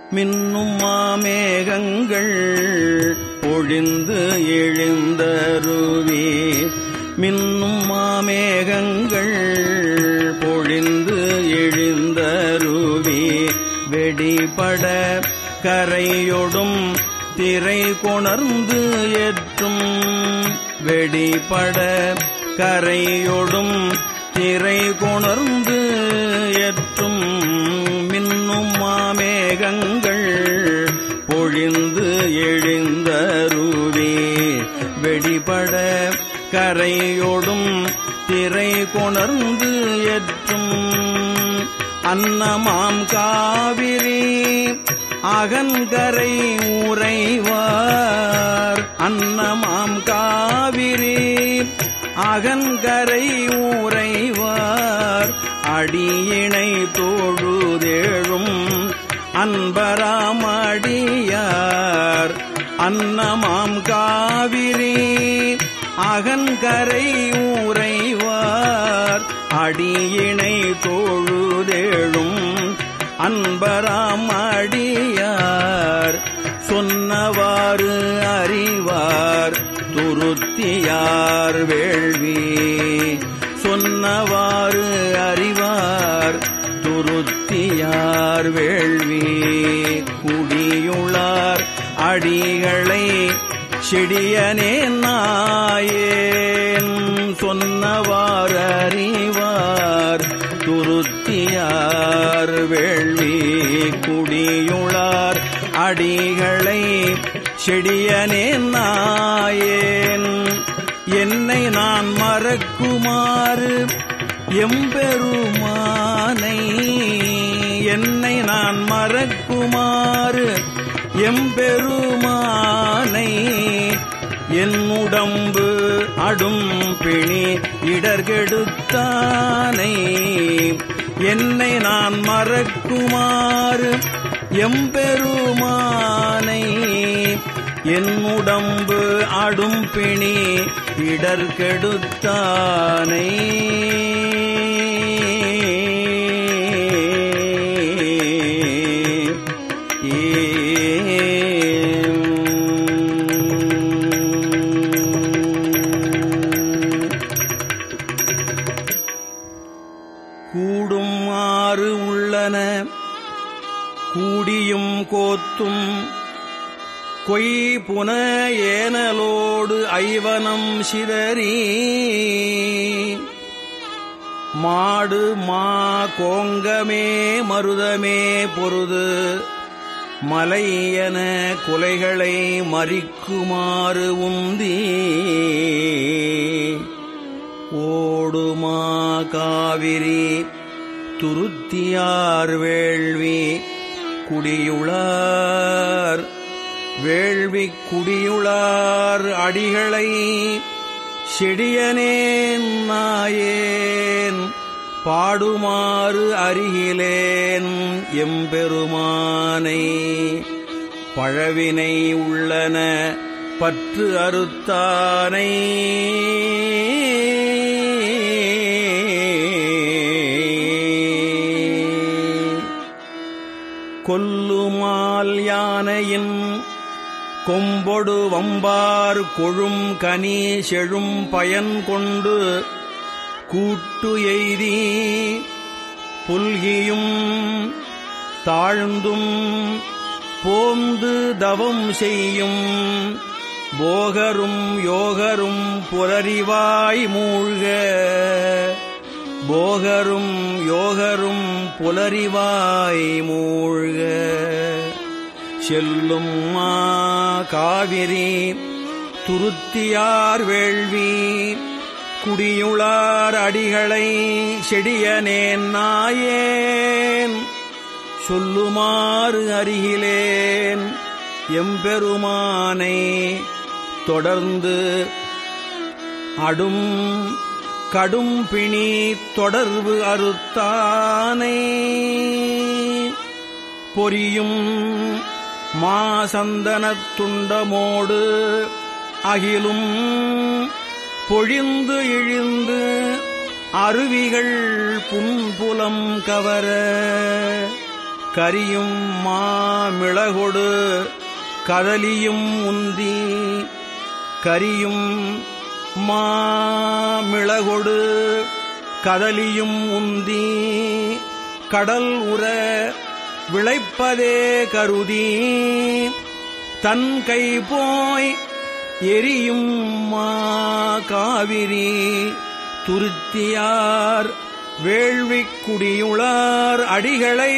மின்னும் மாமேகங்கள் பொழிந்து எழுந்தருவி மின்னும் மாமேகங்கள் பொழிந்து எழுந்தருவி வெடிபட கரையொடும் திரை கொணர்ந்து ஏற்றும் வெடிபட கரையொடும் திரை கொணர்ந்து ஏற்றும் மின்னும் மாமேகங்கள் பொழிந்து எழுந்தருவே வெடிபட கரையொடும் திரை கொணர்ந்து ஏற்றும் அன்னமாம் காவிரி அகன்கரை உறைவார் அன்னமாம் காவிரி அகன்கரை உறைவார் அடியினை தோழுதேழும் அன்பராமடியார் அன்னமாம் காவிரி அகன்கரை உறைவார் அடியினை தோழுதேழும் அன்பராமடியார் சொன்னவாறு அறிவார் துருத்தியார் வேள்வி சொன்னவாறு அறிவார் துருத்தியார் வேள்வி குடியுளார் அடிகளை செடியனே நாயேன் சொன்னவாறு அறிவார் துருத்தியார் வேள்வி குடியுளார் அடிகளை செடியனே நாயேன் என்னை நான் மறக்குமாறு எம்பெருமானை என்னை நான் மறக்குமாறு எம்பெருமானை என் உடம்பு அடும் பிணி இடர்கெடுத்தானை என்னை நான் மறக்குமாறு எம்பெருமானை என் உடம்பு அடும் பிணி இடர்கெடுத்தானை கூடும் ஆறு உள்ளன கூடியும் கோத்தும் கொய் புன ஏனலோடு ஐவனம் சிதறி மாடு மா கோங்கமே மருதமே பொருது மலையென குலைகளை மறிக்குமாறு உந்தி ஓடுமா காவிரி துருத்தியார் வேள்வி குடியுளார் வேள்வி குடியுளார் அடிகளை செடியனேன் நாயேன் பாடுமாறு அருகிலேன் எம்பெருமானை பழவினை உள்ளன பற்று அறுத்தானை கொல்லுமால் யானையின் கொம்பொடு வம்பார் கொழும் கனி செழும் பயன் கொண்டு கூட்டு எய்தி புல்கியும் தாழ்ந்தும் போந்து தவம் செய்யும் போகரும் யோகரும் புலரிவாய் மூழ்க போகரும் யோகரும் புலரிவாய் மூழ்க செல்லும் மா காவிரி துருத்தியார் வேள்வி குடியுளார் அடிகளை செடியனேன் நாயேன் சொல்லுமாறு அருகிலேன் எம்பெருமானை தொடர்ந்து அடும் கடும் பிணி தொடர்பு அறுத்தானை பொரியும் மாசந்தனத் துண்டமோடு அகிலும் பொழிந்து இழிந்து அருவிகள் புன்புலம் கவர கரியும் மாமிளகொடு கதலியும் உந்தி கரியும் மாமிளகொடு கதலியும் உந்தி கடல் உற விளைப்பதே கருதி தன் கை போய் எரியும் மா காவிரி துருத்தியார் வேள்விக் குடியுளார் அடிகளை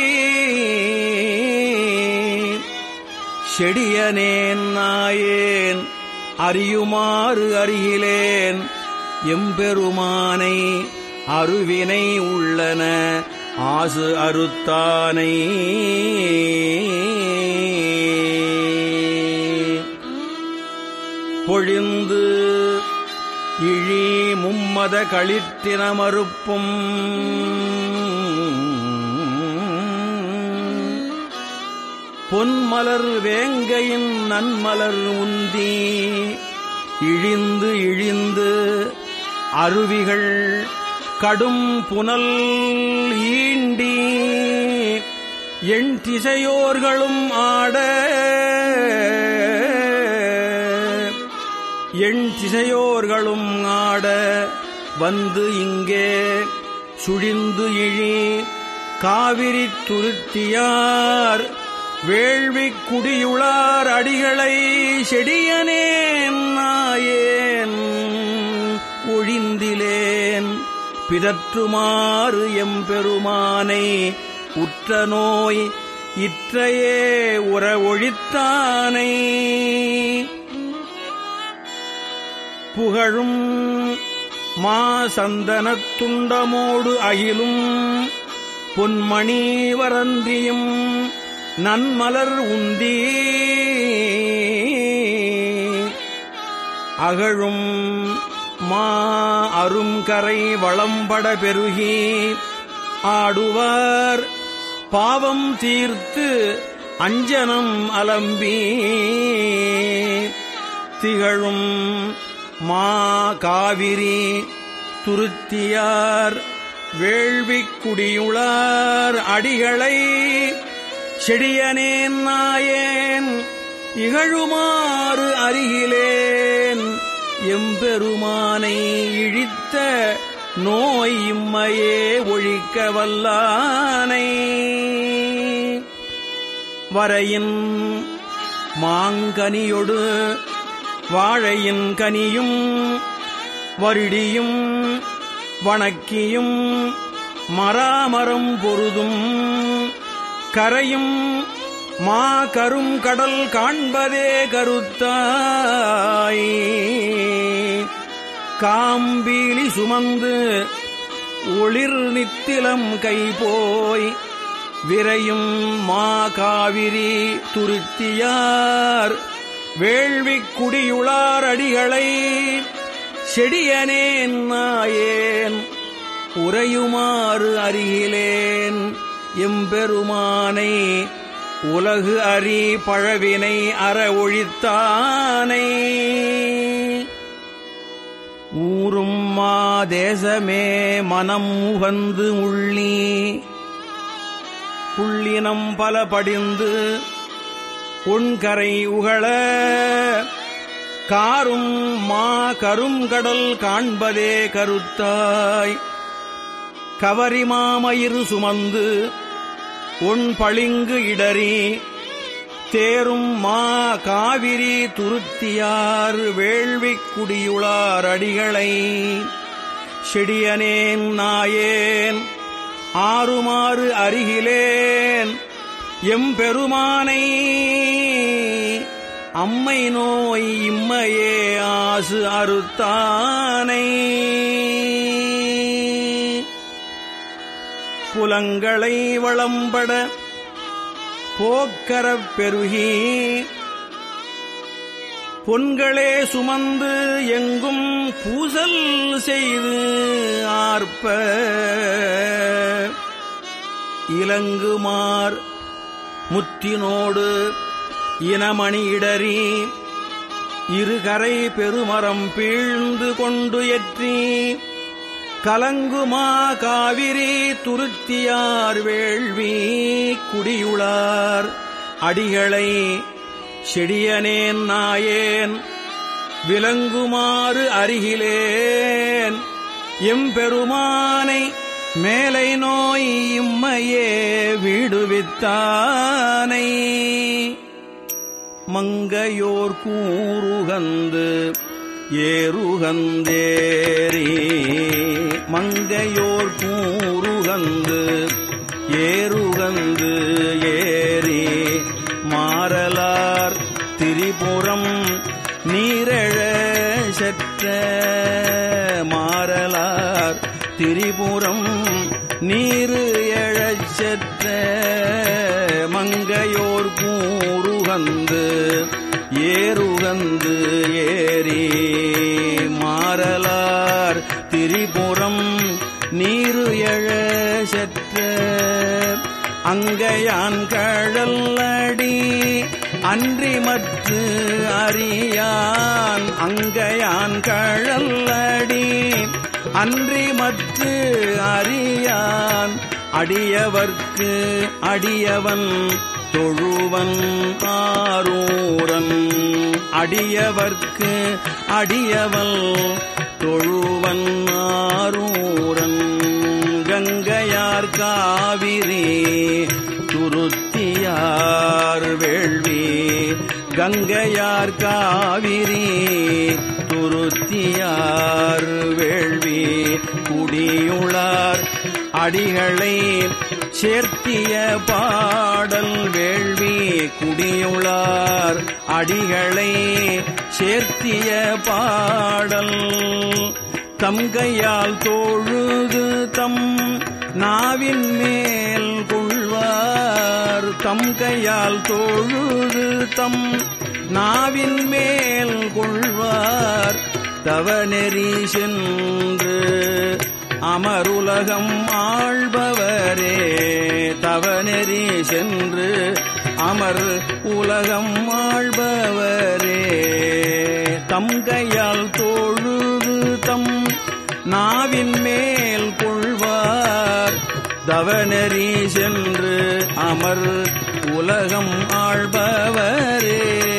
செடியனேன் நாயேன் அறியுமாறு அறிகிலேன் எம்பெருமானை அருவினை உள்ளன ஆசு அறுத்தானை பொழிந்து இழி மும்மத களிற்றின மறுப்பும் பொன்மலர் வேங்கையின் நன்மலர் உந்தி இழிந்து இழிந்து அருவிகள் கடும் புனல் ஈண்டி எண் திசையோர்களும் ஆட எண் திசையோர்களும் ஆட வந்து இங்கே சுழிந்து இழி காவிரி துருத்தியார் வேள்விக் குடியுளார் அடிகளை செடியனேன் நாயேன் ஒழிந்திலேன் பிதற்றுமாறு எம்பெருமானை உற்ற நோய் இற்றையே உற ஒழித்தானை புகழும் மா சந்தனத் துண்டமோடு அகிலும் பொன்மணி வரந்தியும் நன்மலர் உந்தி அகழும் மா அருங்கரை வளம்பட பெருகி ஆடுவார் பாவம் தீர்த்து அஞ்சனம் அலம்பி திகழும் மா காவிரி துருத்தியார் வேள்விக் குடியுளார் அடிகளை செடியனேன் நாயேன் இகழுமாறு அருகிலேன் எம்பெருமானை இழித்த நோய் இம்மையே ஒழிக்க வல்லானை வரையின் மாங்கனியொடு வாழையின் கனியும் வருடியும் வணக்கியும் மராமரம் பொருதும் கரையும் மா கரும் கடல் காண்பதே கருத்தாய் காம்பீலி சுமந்து ஒளிர் நித்திலம் கை போய் விரையும் மா காவிரி துருத்தியார் வேள்விக் குடியுளார் அடிகளை செடியனேன் நாயேன் உறையுமாறு அருகிலேன் எம்பெருமானை உலகு அறி பழவினை அற ஒழித்தானை ஊரும் மா தேசமே மனம் உகந்து உள்ளி புள்ளினம் பல படிந்து உண்கரை உகள காரும் மா கருங்கடல் காண்பதே கருத்தாய் கவரிமாமயிறு சுமந்து உன் பளிங்கு இடறி தேரும் மா காவிரி துருத்தியார் வேள்விக் குடியுளார் அடிகளை செடியனேன் நாயேன் ஆறுமாறு அருகிலேன் எம்பெருமானை அம்மை நோய் இம்மையே ஆசு அறுத்தானை புலங்களை வளம்பட போக்கரப் பெருகி பொன்களே சுமந்து எங்கும் பூசல் செய்து ஆர்ப்ப இலங்குமார் முத்தினோடு இனமணியிடறி இருகரை பெருமரம் பீழ்ந்து கொண்டு எற்றி கலங்குமா காவிரி துருத்தியார் வேள்வி குடியுளார் அடிகளை செடியனேன் நாயேன் விலங்குமாறு அருகிலேன் எம்பெருமானை மேலை நோய் இம்மையே விடுவித்தானை மங்கையோர் கூறுகந்து ஏறுகந்தேரி மங்கையோர் கூறுகந்து ஏறுகந்து ஏறி மாறலார் திரிபுரம் நீரழ செற்ற மாறலார் திரிபுரம் நீரு எழச் செற்ற மங்கையோர் கூறுகந்து ஏறுகந்து ஏறி மாறலார் திரிபுரம் நீரு எழ செற்ற அங்கையான் கழல்லடி அன்றி மற்று அறியான் அங்கையான் கழல்லடி அன்றி மற்று அறியான் அடியவர்க்கு அடியவன் தொழுவன் ஆரூரன் அடியவர்க்கு அடியவள் தொழுவன் ஆரூரன் கங்கையார் காவிரி துருத்தியார் வேள்வி கங்கையார் காவிரி துருத்தியார் வேள்வி குடியுளார் அடிகளை சேர்த்திய பாடல் வேள்வி குடியுளார் அடிகளை சேர்த்திய பாடல் தம்கையால் தோழுது தம் நாவின் மேல் கொள்வார் தம் கையால் தோழுது தம் நாவின் மேல் கொள்வார் தவநெறி சென்று அமருலகம் ஆள்பவரே தவநெறி சென்று அமர் உலகம் ஆள்பவரே தம் கையால் தோழுது தம் நாவின் மேல் கொள்வார் தவநெறி சென்று அமர் உலகம் ஆள்பவரே